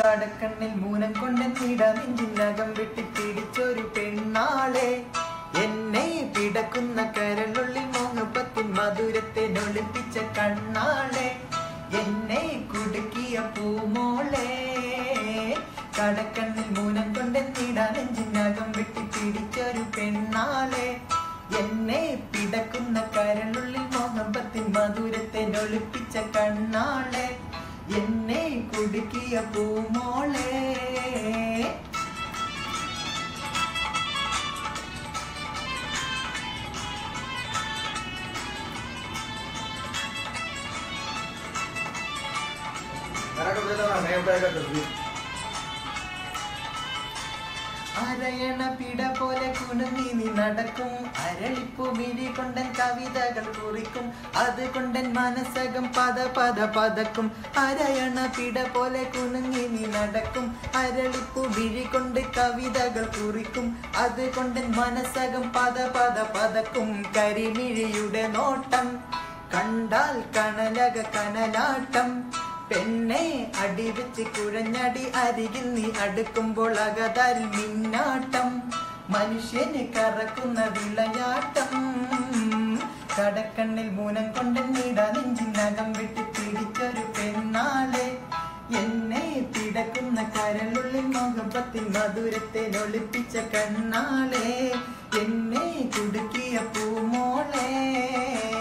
കടക്കണ്ണിൽ മൂനം കൊണ്ട് നീട നെഞ്ചിനകം വെട്ടിപ്പിടിച്ചൊരു പെണ്ണാളെ എന്നെ പിടക്കുന്ന കരളുള്ളിൽ മോഹപ്പത്തിൻ മധുരത്തെ നൊളിപ്പിച്ച കണ്ണാളെ എന്നെ കുടുക്കിയ പൂമോളെ കടക്കണ്ണിൽ മൂനം കൊണ്ട് നീട നെഞ്ചിനകം വെട്ടിപ്പിടിച്ചൊരു പെണ്ണാളെ എന്നെ പിടക്കുന്ന കരളുള്ളിൽ മോഹബത്തിൻ മധുരത്തെ നൊളിപ്പിച്ച കണ്ണാളെ എന്നെ കുടുക്കിയ പൂമോളെ അരയണ പിട പോലെ കുണുങ്ങി നീ നടക്കും അരളിപ്പു മിഴി കൊണ്ടൻ കവിതകൾ കുറിക്കും അത് കൊണ്ടൻ മനസ്സകം പദ പദ പതക്കും അരയണ പിട പോലെ കുണുങ്ങി നീ നടക്കും അരളിപ്പു മിഴി കൊണ്ട് കവിതകൾ കുറിക്കും അത് കൊണ്ടൻ മനസ്സകം പദ പദ പതക്കും കരിമിഴിയുടെ നോട്ടം കണ്ടാൽ കണലക കനലാട്ടം പെണ്ണെ അടിവെച്ച് കുഴഞ്ഞടി അരികിൽ നീ അടുക്കുമ്പോൾ അകതാരിൽ മിന്നാട്ടം മനുഷ്യനെ കറക്കുന്ന വിളയാട്ടം കടക്കണ്ണിൽ മൂനം കൊണ്ട് നീട നെഞ്ചിനകം വിട്ട് പിടിച്ചൊരു പെണ്ണാളെ എന്നെ പിടക്കുന്ന കരളുള്ളിൽ മുഖപ്പത്തിൻ മധുരത്തെ ഒളിപ്പിച്ച കണ്ണാളെ എന്നെ കുടുക്കിയ പൂമോളെ